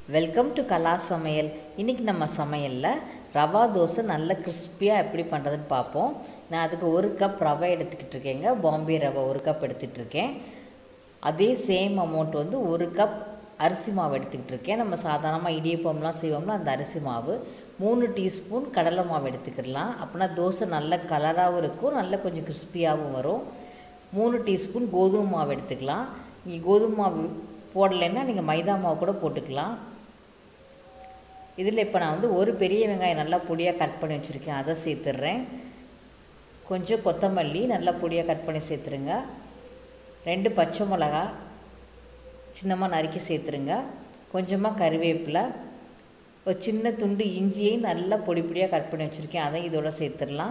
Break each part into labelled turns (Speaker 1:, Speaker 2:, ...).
Speaker 1: welcome to கலா சமையல் இன்றைக்கி நம்ம சமையலில் ரவா தோசை நல்ல கிறிஸ்பியாக எப்படி பண்ணுறதுன்னு பார்ப்போம் நான் அதுக்கு ஒரு கப் ரவை எடுத்துக்கிட்டு இருக்கேங்க பாம்பே ரவை ஒரு கப் எடுத்துகிட்டு இருக்கேன் அதே சேம் அமௌண்ட் வந்து ஒரு கப் அரிசி மாவு எடுத்துக்கிட்டு இருக்கேன் நம்ம சாதாரணமாக இடியப்பம்லாம் செய்வோம்ல அந்த அரிசி மாவு மூணு டீஸ்பூன் கடலை மாவு எடுத்துக்கிடலாம் அப்படின்னா தோசை நல்ல கலராகவும் இருக்கும் நல்ல கொஞ்சம் கிறிஸ்பியாகவும் வரும் மூணு டீஸ்பூன் கோதுமை மாவு எடுத்துக்கலாம் நீங்கள் கோதுமை மாவு போடலைன்னா நீங்கள் மைதா மாவு கூட போட்டுக்கலாம் இதில் இப்போ நான் வந்து ஒரு பெரிய வெங்காயம் நல்லா பொடியாக கட் பண்ணி வச்சுருக்கேன் அதை சேர்த்துட்றேன் கொஞ்சம் கொத்தமல்லி நல்லா பொடியாக கட் பண்ணி சேர்த்துருங்க ரெண்டு பச்சை மிளகா சின்னமாக நறுக்கி சேர்த்துருங்க கொஞ்சமாக கறிவேப்பிலை ஒரு சின்ன துண்டு இஞ்சியையும் நல்லா பொடி பொடியாக கட் பண்ணி வச்சுருக்கேன் அதை இதோட சேர்த்துடலாம்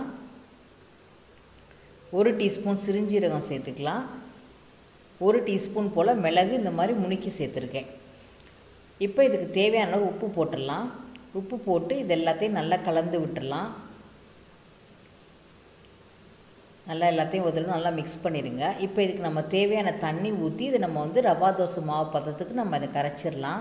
Speaker 1: ஒரு டீஸ்பூன் சிறுஞ்சீரகம் சேர்த்துக்கலாம் ஒரு டீஸ்பூன் போல் மிளகு இந்த மாதிரி முணுக்கி சேர்த்துருக்கேன் இப்போ இதுக்கு தேவையான அளவு உப்பு போட்டுடலாம் உப்பு போட்டு இது எல்லாத்தையும் நல்லா கலந்து விட்டுடலாம் நல்லா எல்லாத்தையும் ஒரு தடவை நல்லா மிக்ஸ் பண்ணிடுங்க இப்போ இதுக்கு நம்ம தேவையான தண்ணி ஊற்றி இதை நம்ம வந்து ரவா தோசை மாவு பதத்துக்கு நம்ம இதை கரைச்சிடலாம்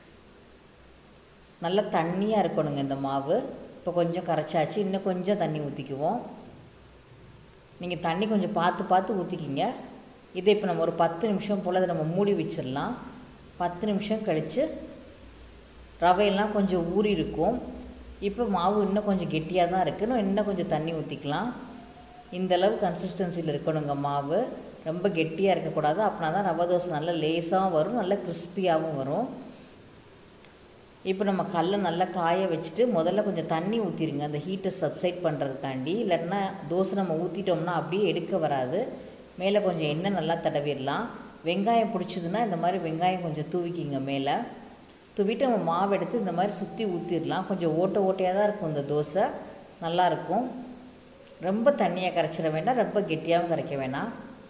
Speaker 1: நல்லா தண்ணியாக இருக்கணுங்க இந்த மாவு இப்போ கொஞ்சம் கரைச்சாச்சு இன்னும் கொஞ்சம் தண்ணி ஊற்றிக்குவோம் நீங்கள் தண்ணி கொஞ்சம் பார்த்து பார்த்து ஊற்றிக்கிங்க இதை இப்போ நம்ம ஒரு பத்து நிமிஷம் போல் அதை நம்ம மூடி வச்சிடலாம் பத்து நிமிஷம் கழித்து ரவையெல்லாம் கொஞ்சம் ஊறி இருக்கும் இப்போ மாவு இன்னும் கொஞ்சம் கெட்டியாக தான் இருக்குது இன்னும் கொஞ்சம் தண்ணி ஊற்றிக்கலாம் இந்தளவு கன்சிஸ்டன்சியில் இருக்கணுங்க மாவு ரொம்ப கெட்டியாக இருக்கக்கூடாது அப்படின்னா தான் ரவை தோசை நல்லா லேஸாகவும் வரும் நல்லா கிறிஸ்பியாகவும் வரும் இப்போ நம்ம கல்லை நல்லா காய வச்சுட்டு முதல்ல கொஞ்சம் தண்ணி ஊற்றிடுங்க அந்த ஹீட்டை சப்சைட் பண்ணுறதுக்காண்டி இல்லைன்னா தோசை நம்ம ஊற்றிட்டோம்னா அப்படியே எடுக்க வராது மேலே கொஞ்சம் எண்ணெய் நல்லா தடவிடலாம் வெங்காயம் பிடிச்சதுன்னா இந்த மாதிரி வெங்காயம் கொஞ்சம் தூவிக்கிங்க மேலே தூவிட்டு நம்ம மாவு எடுத்து இந்த மாதிரி சுற்றி ஊற்றிடலாம் கொஞ்சம் ஓட்டை ஓட்டையாக தான் இருக்கும் இந்த தோசை நல்லாயிருக்கும் ரொம்ப தண்ணியாக கரைச்சிட வேண்டாம் ரொம்ப கெட்டியாகவும் கரைக்க வேணாம்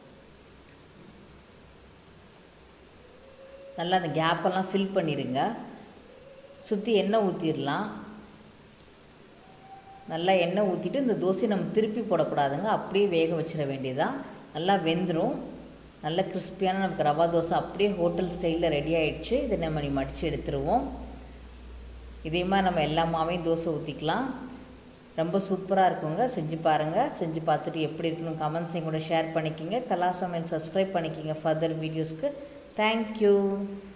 Speaker 1: நல்லா அந்த கேப்பெல்லாம் ஃபில் பண்ணிடுங்க சுற்றி எண்ணெய் ஊற்றிடலாம் நல்லா எண்ணெய் ஊற்றிட்டு இந்த தோசையை நம்ம திருப்பி போடக்கூடாதுங்க அப்படியே வேக வச்சிட வேண்டியதான் நல்லா வெந்துடும் நல்ல கிறிஸ்பியான நமக்கு ரவா தோசை அப்படியே ஹோட்டல் ஸ்டைலில் ரெடி ஆகிடுச்சு இதை நம்ம நீ மடித்து எடுத்துருவோம் இதே மாதிரி நம்ம எல்லா மாவையும் தோசை ஊற்றிக்கலாம் ரொம்ப சூப்பராக இருக்குங்க செஞ்சு பாருங்கள் செஞ்சு பார்த்துட்டு எப்படி இருக்குன்னு கமெண்ட்ஸையும் கூட ஷேர் பண்ணிக்கிங்க கலா சமையல் சப்ஸ்கிரைப் பண்ணிக்கிங்க ஃபர்தர் வீடியோஸ்க்கு தேங்க்யூ